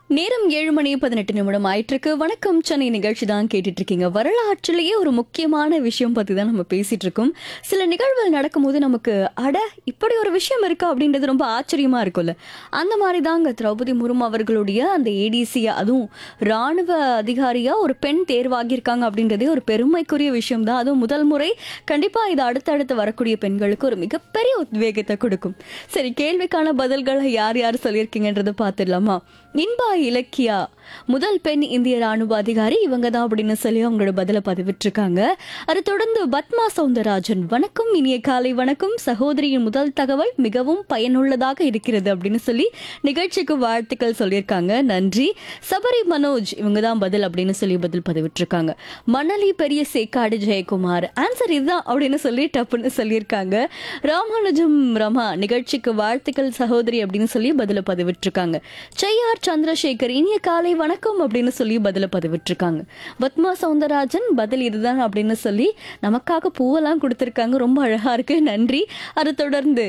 நேரம் ஏழு மணி பதினெட்டு நிமிடம் ஆயிட்டிருக்கு வணக்கம் சென்னை நிகழ்ச்சி தான் கேட்டுட்டு இருக்கீங்க வரலாற்றிலேயே ஒரு முக்கியமான விஷயம் பத்தி தான் நம்ம பேசிட்டு இருக்கோம் சில நிகழ்வுகள் நடக்கும்போது நமக்கு அட இப்படி ஒரு விஷயம் இருக்கா அப்படின்றது ரொம்ப ஆச்சரியமா இருக்கும்ல அந்த மாதிரி தாங்க திரௌபதி முர்மு அவர்களுடைய அந்த ஏடிசியா அதுவும் ராணுவ அதிகாரியா ஒரு பெண் தேர்வாகியிருக்காங்க அப்படின்றதே ஒரு பெருமைக்குரிய விஷயம் தான் அதுவும் முதல் முறை கண்டிப்பா இது அடுத்தடுத்து வரக்கூடிய பெண்களுக்கு ஒரு மிகப்பெரிய உத்வேகத்தை கொடுக்கும் சரி கேள்விக்கான பதில்களை யார் யார் சொல்லியிருக்கீங்கன்றதை பார்த்துடலாமா இன்பா இலக்கியா முதல் பெண் இந்திய ராணுவ அதிகாரி இவங்க தான் அப்படின்னு சொல்லி அவங்களோட பதிலை பதிவிட்டிருக்காங்க அதை தொடர்ந்து பத்மா சவுந்தரராஜன் வணக்கம் இனிய காலை வணக்கம் சகோதரியின் முதல் தகவல் மிகவும் பயனுள்ளதாக இருக்கிறது அப்படின்னு சொல்லி நிகழ்ச்சிக்கு வாழ்த்துக்கள் சொல்லியிருக்காங்க நன்றி சபரி மனோஜ் இவங்க தான் பதில் அப்படின்னு சொல்லி பதில் பதிவிட்டிருக்காங்க மணலி பெரிய சேக்காடு ஜெயக்குமார் ஆன்சர் இதுதான் அப்படின்னு சொல்லி டப்புன்னு சொல்லியிருக்காங்க ராமானுஜம் ரமா நிகழ்ச்சிக்கு வாழ்த்துக்கள் சகோதரி அப்படின்னு சொல்லி பதில பதிவிட்டிருக்காங்க செய்யார் சந்திரசேகர் இனிய காலை வணக்கம் அப்படின்னு சொல்லி பதில பதிவிட்டிருக்காங்க பத்மா சவுந்தரராஜன் பதில் இதுதான் அப்படின்னு சொல்லி நமக்காக பூவெல்லாம் கொடுத்திருக்காங்க ரொம்ப அழகா இருக்கு நன்றி அதை தொடர்ந்து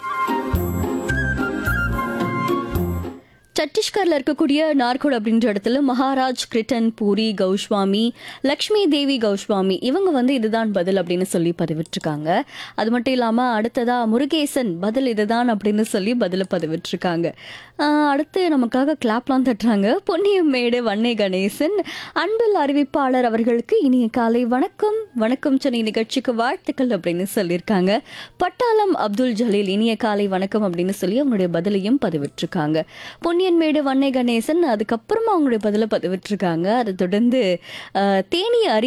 சத்தீஸ்கர்ல இருக்கக்கூடிய நார்கோட் அப்படின்ற இடத்துல மகாராஜ் கிரிட்டன் பூரி கௌஸ்வாமி லக்ஷ்மி தேவி கௌஸ்வாமி இவங்க வந்து இதுதான் பதில் அப்படின்னு சொல்லி பதிவிட்டிருக்காங்க அது மட்டும் இல்லாம அடுத்ததா முருகேசன் பதில் இதுதான் அப்படின்னு சொல்லி பதில பதிவிட்டிருக்காங்க ஆஹ் அடுத்து நமக்காக கிளாப்லாம் தட்டுறாங்க பொன்னியம்மேடு வன்னை கணேசன் அன்பில் அறிவிப்பாளர் அவர்களுக்கு இனிய காலை வணக்கம் வணக்கம் சென்னை நிகழ்ச்சிக்கு வாழ்த்துக்கள் அப்படின்னு சொல்லியிருக்காங்க பட்டாளம் அப்துல் ஜலீல் இனிய காலை வணக்கம் அப்படின்னு சொல்லி அவங்களுடைய பதிலையும் பதிவிட்டிருக்காங்க பொன்னியன்மேடு வன்னை கணேசன் அதுக்கப்புறமா அவங்களுடைய பதிலை பதிவிட்டிருக்காங்க அதை தொடர்ந்து ஆஹ், தேனி அறி